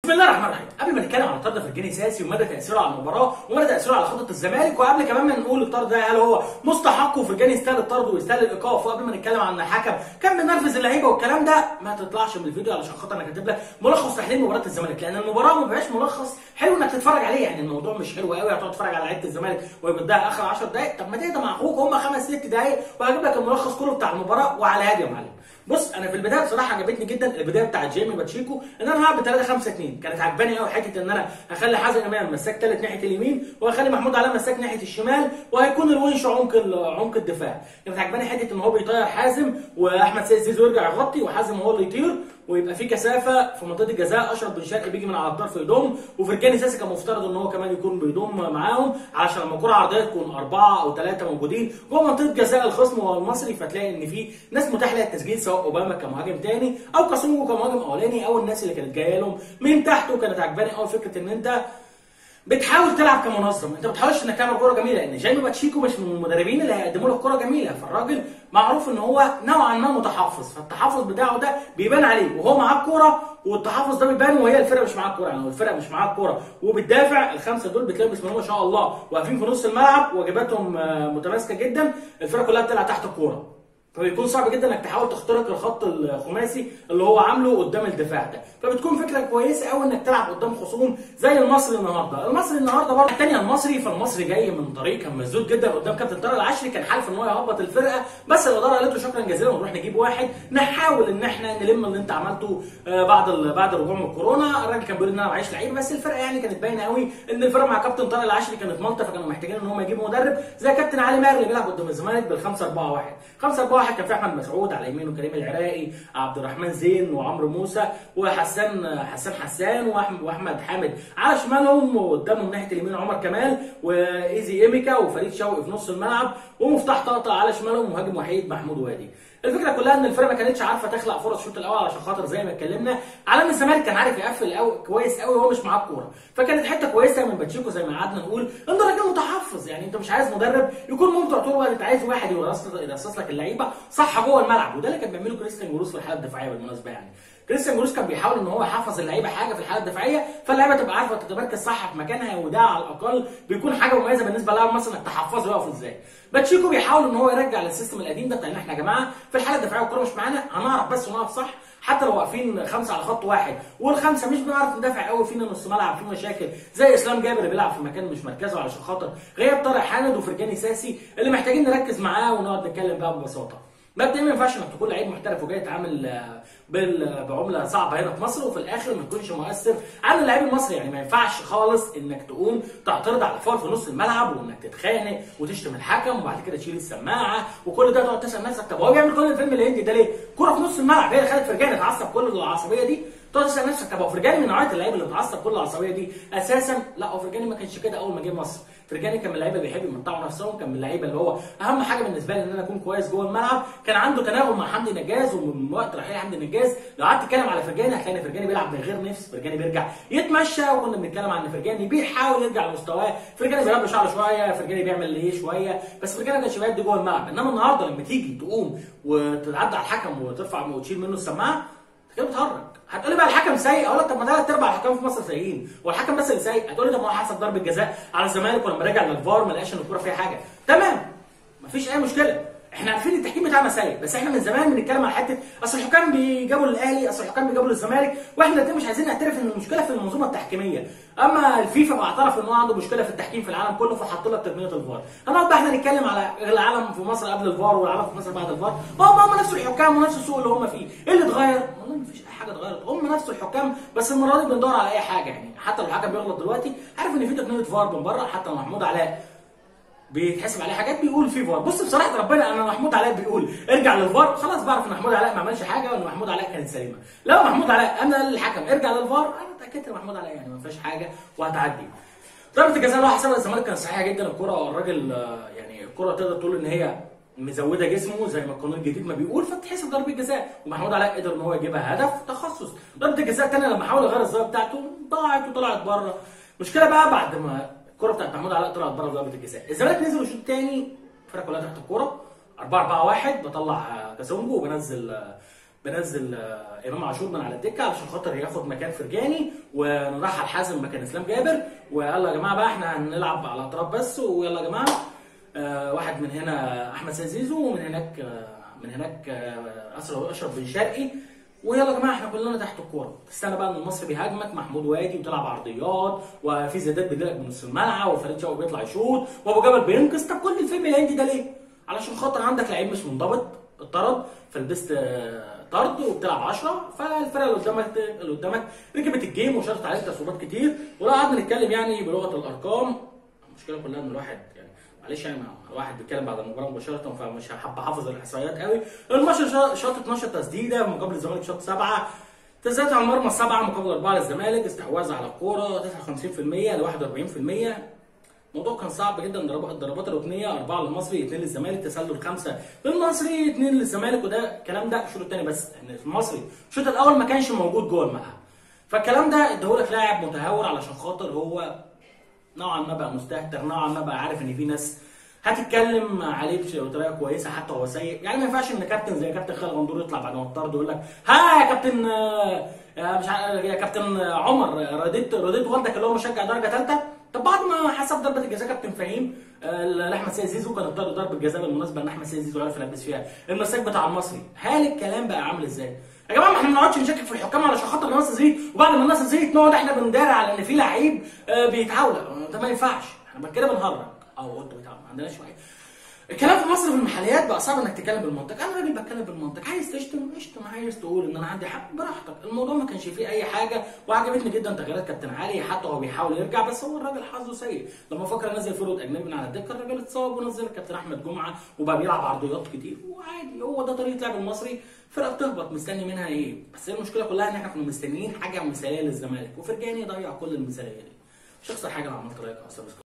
بسم الله الرحمن الرحيم قبل ما نتكلم عن طرد فرجاني ساسي ومدى تاثيره على المباراه ومدى تاثيره على خطه الزمالك وقبل كمان ما نقول الطرد ده هل هو مستحق وفرجاني يستاهل الطرد ويستاهل الايقاف وقبل ما نتكلم عن الحكم كان بينرفز اللعيبه والكلام ده ما تطلعش من الفيديو علشان خاطر انا كاتب لك ملخص تحليل مباراه الزمالك لان المباراه ما بقاش ملخص حلو انك تتفرج عليه يعني الموضوع مش حلو قوي هتقعد تتفرج على لعيبه الزمالك وهي بتضيع اخر 10 دقائق طب ما تهدى مع اخوك هم خمس ست دقائق وهجيب لك الملخص كله بتاع المباراه وعلى هادي يا معلم بص انا في البدايه بصراحه عجبتني جدا البدايه بتاعت جيمي باتشيكو ان انا هلعب ب 3 5 2 كانت عجباني قوي حته ان انا هخلي حازم امام مساك ثالث ناحيه اليمين وهخلي محمود علاء مساك ناحيه الشمال وهيكون الونش عمق عمق الدفاع كانت عجباني حته ان هو بيطير حازم واحمد سيد زيزو يرجع يغطي وحازم هو اللي يطير ويبقى في كثافه في منطقه الجزاء اشرف بن شرقي بيجي من على الطرف يضم وفرجاني ساسي كان مفترض ان هو كمان يكون بيضم معاهم علشان لما الكره عرضيه تكون اربعه او ثلاثه موجودين جوه منطقه جزاء الخصم والمصري فتلاقي ان في ناس متاح لها التسجيل سواء اوباما كمهاجم تاني او كاسونجو كمهاجم اولاني او الناس اللي كانت جايه لهم من تحت وكانت عجباني قوي فكره ان انت بتحاول تلعب كمنظم انت ما بتحاولش انك تعمل كوره جميله لان جايمي باتشيكو مش من المدربين اللي هيقدموا لك كوره جميله فالراجل معروف ان هو نوعا ما متحفظ فالتحفظ بتاعه ده بيبان عليه وهو معاه الكوره والتحفظ ده بيبان وهي الفرقه مش معاها الكوره يعني الفرقه مش معاها الكوره وبتدافع الخمسه دول بتلاقي بسم الله ما شاء الله واقفين في نص الملعب واجباتهم متماسكه جدا الفرقه كلها بتلعب تحت الكوره فبيكون صعب جدا انك تحاول تخترق الخط الخماسي اللي هو عامله قدام الدفاع ده فبتكون فكره كويسه قوي انك تلعب قدام خصوم زي المصري النهارده المصري النهارده برضه الثانيه المصري فالمصري جاي من طريق كان مسدود جدا قدام كابتن طارق العشري كان حالف ان هو يهبط الفرقه بس الاداره قالت له شكرا جزيلا ونروح نجيب واحد نحاول ان احنا نلم اللي انت عملته بعد بعد الرجوع من الكورونا الراجل كان بيقول ان انا معيش لعيب بس الفرقه يعني كانت باينه قوي ان الفرقه مع كابتن طارق العشري كانت مالطه فكانوا محتاجين ان هم يجيبوا مدرب زي كابتن علي ماهر اللي بيلعب قدام الزمالك بال 5 4 1 5 4 1 كان في احمد مسعود على يمينه كريم العراقي عبد الرحمن زين وعمرو موسى وحسان حسان حسان واحمد حامد على شمالهم وقدامهم ناحيه اليمين عمر كمال وايزي ايميكا وفريد شوقي في نص الملعب ومفتاح طاطا على شمالهم مهاجم وحيد محمود وادي الفكره كلها ان الفرقه ما كانتش عارفه تخلق فرص الشوط الاول علشان خاطر زي ما اتكلمنا على ان الزمالك كان عارف يقفل قوي كويس قوي وهو مش معاه الكوره فكانت حته كويسه من باتشيكو زي ما قعدنا نقول ان راجل متحفظ يعني انت مش عايز مدرب يكون ممتع طول الوقت انت عايز واحد يرصص لك اللعيبه صح جوه الملعب وده اللي كان بيعمله كريستيان جروس في الحاله الدفاعيه بالمناسبه يعني كريستيان جروس كان بيحاول ان هو يحفظ اللعيبه حاجه في الحاله الدفاعيه فاللعيبه تبقى عارفه تتمركز صح في مكانها وده على الاقل بيكون حاجه مميزه بالنسبه للاعب مثلا انك تحفظه يقف ازاي باتشيكو بيحاول ان هو يرجع للسيستم القديم ده بتاع ان احنا يا جماعه في الحاله الدفاعيه والكوره مش معانا هنعرف بس ونقف صح حتى لو واقفين خمسه على خط واحد والخمسه مش بنعرف ندافع قوي فينا نص ملعب في مشاكل زي اسلام جابر اللي بيلعب في مكان مش مركزه علشان خاطر غياب طارق حامد وفرجاني ساسي اللي محتاجين نركز معاه ونقعد نتكلم بقى ببساطه مبدئيا ما ينفعش انك تكون لعيب محترف وجاي تتعامل بعمله صعبه هنا في مصر وفي الاخر ما تكونش مؤثر على اللاعب المصري يعني ما ينفعش خالص انك تقوم تعترض على فاول في نص الملعب وانك تتخانق وتشتم الحكم وبعد كده تشيل السماعه وكل ده تقعد تسال نفسك طب هو بيعمل كل الفيلم الهندي ده ليه؟ كوره في نص الملعب هي اللي خلت فرجاني يتعصب كل العصبيه دي تقعد تسال نفسك طب هو فرجاني من نوعيه اللعيبه اللي بتعصب كل العصبيه دي اساسا لا هو فرجاني ما كانش كده اول ما جه مصر فرجاني كان من اللعيبه اللي بيحب يمتعوا نفسهم كان من اللعيبه اللي هو اهم حاجه بالنسبه لي ان انا اكون كويس جوه الملعب كان عنده تناغم مع حمدي نجاز ومن وقت رحيل حمدي نجاز لو قعدت تتكلم على فرجاني هتلاقي ان فرجاني بيلعب من غير نفس فرجاني بيرجع يتمشى وكنا بنتكلم عن ان فرجاني بيحاول يرجع لمستواه فرجاني بيلعب بشعره شويه فرجاني بيعمل ايه شويه بس فرجاني ما كانش بيأدي جوه الملعب انما النهارده لما تيجي تقوم وتتعدى على الحكم وترفع وتشيل منه السماعه كده بتهرج هتقولي بقى الحكم سيء اقول لك طب ما ثلاث ارباع الحكام في مصر سيئين والحكم بس اللي سيء هتقولي طب ما هو حسب ضربه جزاء على الزمالك ولما رجع للفار ما لقاش ان الكوره فيها حاجه تمام مفيش اي مشكله احنا عارفين التحكيم بتاعنا سيء بس احنا من زمان بنتكلم على حته اصل الحكام بيجابوا للاهلي اصل الحكام بيجابوا للزمالك واحنا الاثنين مش عايزين نعترف ان المشكله في المنظومه التحكيميه اما الفيفا معترف ان هو عنده مشكله في التحكيم في العالم كله فحط لك تقنيه الفار هنقعد بقى احنا نتكلم على العالم في مصر قبل الفار والعالم في مصر بعد الفار هم هم نفس الحكام ونفس السوق اللي هم فيه ايه اللي اتغير والله مفيش اي حاجه اتغيرت هم نفس الحكام بس المره دي بندور على اي حاجه يعني حتى لو الحكم بيغلط دلوقتي عارف ان في تقنيه فار من بره حتى محمود علاء بيتحسب عليه حاجات بيقول في فار بص بصراحه ربنا انا محمود علاء بيقول ارجع للفار خلاص بعرف ان محمود علاء ما عملش حاجه وان محمود علاء كانت سليمه لو محمود علاء انا الحكم ارجع للفار انا اتاكدت ان محمود علاء يعني ما فيهاش حاجه وهتعدي ضربه الجزاء اللي هو حسبها الزمالك كانت صحيحه جدا الكره الراجل يعني الكره تقدر تقول ان هي مزوده جسمه زي ما القانون الجديد ما بيقول فتحسب ضربه جزاء ومحمود علاء قدر ان هو يجيبها هدف تخصص ضربه الجزاء الثانيه لما حاول يغير الزاويه بتاعته ضاعت وطلعت بره المشكله بقى بعد ما الكره بتاعت محمود علاء طلعت بره ضربه الجزاء الزمالك نزل الشوط الثاني الفرقه كلها تحت الكوره 4 4 1 بطلع كاسونجو وبنزل بنزل آه، امام عاشور من على الدكه علشان خاطر ياخد مكان فرجاني ونرحل حازم مكان اسلام جابر ويلا يا جماعه بقى احنا هنلعب على اطراف بس ويلا يا جماعه آه، واحد من هنا احمد سيد زيزو ومن هناك آه، من هناك آه، اشرف اشرف بن شرقي ويلا يا جماعه احنا كلنا تحت الكوره تستنى بقى ان المصري بيهاجمك محمود وادي وتلعب عرضيات وفي زيادات بيجيلك من نص الملعب وفريد شوقي بيطلع يشوط وابو جبل بينقذ طب كل الفيلم الهندي ده ليه؟ علشان خاطر عندك لعيب مش منضبط اتطرد فلبست آه، طرد وبتلعب 10 فالفرقه اللي قدامك اللي قدامك ركبت الجيم وشرط عليك تصويبات كتير ولو قعدنا نتكلم يعني بلغه الارقام المشكله كلها ان الواحد يعني معلش يعني ما- الواحد بيتكلم بعد المباراه مباشره فمش هحب احافظ الاحصائيات قوي الماتش شا- شاط 12 تسديده مقابل الزمالك شاط سبعه تسديدات على المرمى سبعه مقابل اربعه للزمالك استحواذ على الكوره 59% ل 41% الموضوع كان صعب جدا ضربات الضربات الركنيه اربعه للمصري اثنين للزمالك تسلل خمسه للمصري اثنين للزمالك وده الكلام ده الشوط الثاني بس ان في المصري الشوط الاول ما كانش موجود جوه الملعب فالكلام ده اداهولك لاعب متهور علشان خاطر هو نوعا ما بقى مستهتر نوعا ما بقى عارف ان في ناس هتتكلم عليه بش- بطريقه كويسه حتى هو سيء يعني ما ينفعش ان كابتن زي كابتن خالد غندور يطلع بعد ما الطرد ويقول لك ها يا كابتن آه، يا مش عارف يا كابتن عمر رديت رديت والدك اللي هو مشجع درجه ثالثه طب بعد ما حسب ضربه الجزاء كابتن فهيم آه، لاحمد سيد زيزو كان الطرد ضربه جزاء بالمناسبه ان احمد سيد زيزو عرف يلبس فيها المساك بتاع المصري هل الكلام بقى عامل ازاي؟ يا جماعه ما احنا ما نقعدش نشكك في الحكام علشان خاطر الناس زيت وبعد ما الناس زيت نقعد احنا بنداري على ان في لعيب آه، بيتعاولى ده ما ينفعش احنا كده بنهرج او قلت بيتعاولى ما عندناش وعي الكلام في مصر في المحليات بقى صعب انك تتكلم بالمنطق انا راجل بتكلم بالمنطق عايز تشتم اشتم عايز تقول ان انا عندي حق براحتك الموضوع ما كانش فيه اي حاجه وعجبتني جدا تغييرات كابتن علي حتى هو بيحاول يرجع بس هو الراجل حظه سيء لما فكر انزل فرود اجنبي من على الدكه الراجل اتصاب ونزل كابتن احمد جمعه وبقى بيلعب عرضيات كتير وعادي هو ده طريقه لعب المصري فرقه بتهبط مستني منها ايه بس هي المشكله كلها ان احنا كنا مستنيين حاجه مثاليه للزمالك وفرجاني ضيع كل المثاليه دي مش هخسر حاجه لو عملت لايك او سبسكرايب